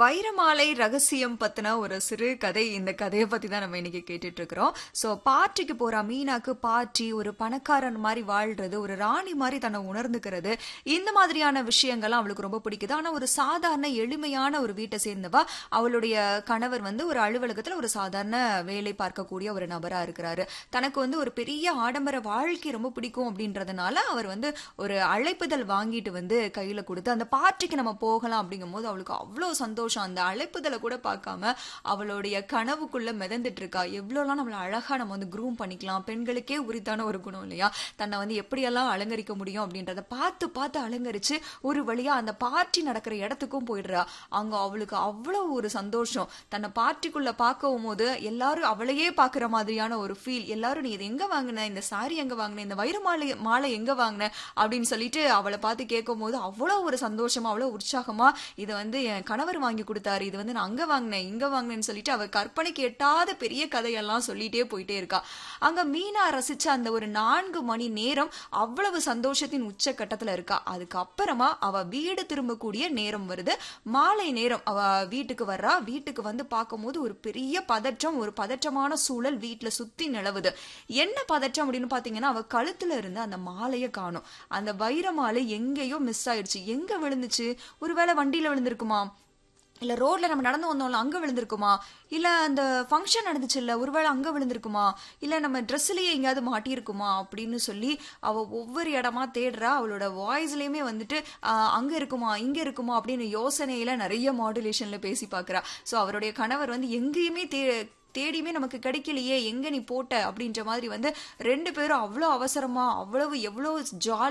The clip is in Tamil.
வைரமாலை ரகசியம் பத்தின ஒரு சிறு கதை இந்த கதையை பத்தி தான் நம்ம இன்னைக்கு கேட்டுட்டு இருக்கிறோம் சோ பார்ட்டிக்கு போற மீனாக்கு பார்ட்டி ஒரு பணக்காரன் மாதிரி வாழ்றது ஒரு ராணி மாதிரி தன்னை உணர்ந்துக்கிறது இந்த மாதிரியான விஷயங்கள்லாம் அவளுக்கு ரொம்ப பிடிக்குது ஆனா ஒரு சாதாரண எளிமையான ஒரு வீட்டை சேர்ந்தவா அவளுடைய கணவர் வந்து ஒரு அலுவலகத்துல ஒரு சாதாரண வேலை பார்க்கக்கூடிய ஒரு நபரா இருக்கிறாரு தனக்கு வந்து ஒரு பெரிய ஆடம்பர வாழ்க்கை ரொம்ப பிடிக்கும் அப்படின்றதுனால அவர் வந்து ஒரு அழைப்புதல் வாங்கிட்டு வந்து கையில கொடுத்து அந்த பார்ட்டிக்கு நம்ம போகலாம் அப்படிங்கும்போது அவளுக்கு அவ்வளோ சந்தோஷம் அந்த அழைப்புதலை கூட பார்க்காம அவளுடைய கனவுக்குள்ள மிதந்துட்டு இருக்கா எவ்வளோலாம் நம்மள அழகா நம்ம வந்து க்ரூம் பண்ணிக்கலாம் பெண்களுக்கே உரித்தான ஒரு குணம் இல்லையா தன்னை வந்து எப்படியெல்லாம் அலங்கரிக்க முடியும் அப்படின்றத பார்த்து பார்த்து அலங்கரிச்சு ஒரு வழியா அந்த பார்ட்டி நடக்கிற இடத்துக்கும் போயிடுறா அங்க அவளுக்கு அவ்வளவு ஒரு சந்தோஷம் தன்னை பார்ட்டிக்குள்ள பார்க்கவும் போது எல்லாரும் அவளையே பாக்குற மாதிரியான ஒரு ஃபீல் எல்லாரும் நீ இது எங்க வாங்கின இந்த சாரி எங்க வாங்கின இந்த வைர மாலை மாலை எங்க வாங்கின அப்படின்னு சொல்லிட்டு அவளை பார்த்து கேட்கும் போது அவ்வளவு ஒரு சந்தோஷமா அவ்வளவு உற்சாகமா இதை வந்து என் கணவர் வாங்கி கொடுத்தாரு இது வந்து நான் அங்க வாங்கினேன் இங்க வாங்கினேன்னு சொல்லிட்டு அவ கற்பனைக்கு எட்டாத பெரிய கதையெல்லாம் சொல்லிட்டே போயிட்டே இருக்கா அங்க மீனா ரசிச்ச அந்த ஒரு நான்கு மணி நேரம் அவ்வளவு சந்தோஷத்தின் உச்சக்கட்டத்துல இருக்கா அதுக்கப்புறமா அவ வீடு திரும்பக்கூடிய நேரம் வருது மாலை நேரம் அவ வீட்டுக்கு வர்றா வீட்டுக்கு வந்து பார்க்கும்போது ஒரு பெரிய பதற்றம் ஒரு பதற்றமான சூழல் வீட்டுல சுத்தி நிலவுது என்ன பதற்றம் அப்படின்னு பாத்தீங்கன்னா அவ கழுத்துல இருந்து அந்த மாலைய காணும் அந்த வைர மாலை எங்கேயோ மிஸ் ஆயிடுச்சு எங்க விழுந்துச்சு ஒருவேளை வண்டியில விழுந்திருக்குமா இல்ல ரோட்ல நம்ம நடந்து வந்தோம்ல அங்க விழுந்திருக்குமா இல்ல அந்த ஃபங்க்ஷன் நடந்துச்சு இல்ல ஒருவேளை அங்க விழுந்திருக்குமா இல்ல நம்ம ட்ரெஸ்லயே எங்கேயாவது மாட்டியிருக்குமா அப்படின்னு சொல்லி அவ ஒவ்வொரு இடமா தேடுறா அவளோட வாய்ஸ்லயுமே வந்துட்டு ஆஹ், அங்க இருக்குமா இங்க இருக்குமா அப்படின்னு யோசனையில நிறைய மாடுலேஷன்ல பேசி பாக்குறா சோ அவருடைய கணவர் வந்து எங்கேயுமே தே தேடியுமே நமக்கு கிடைக்கலையே எங்க நீ போட்ட அப்படின்ற மாதிரி வந்து ரெண்டு பேரும் அவ்வளோ அவசரமா அவ்வளவு எவ்வளோ ஜாலி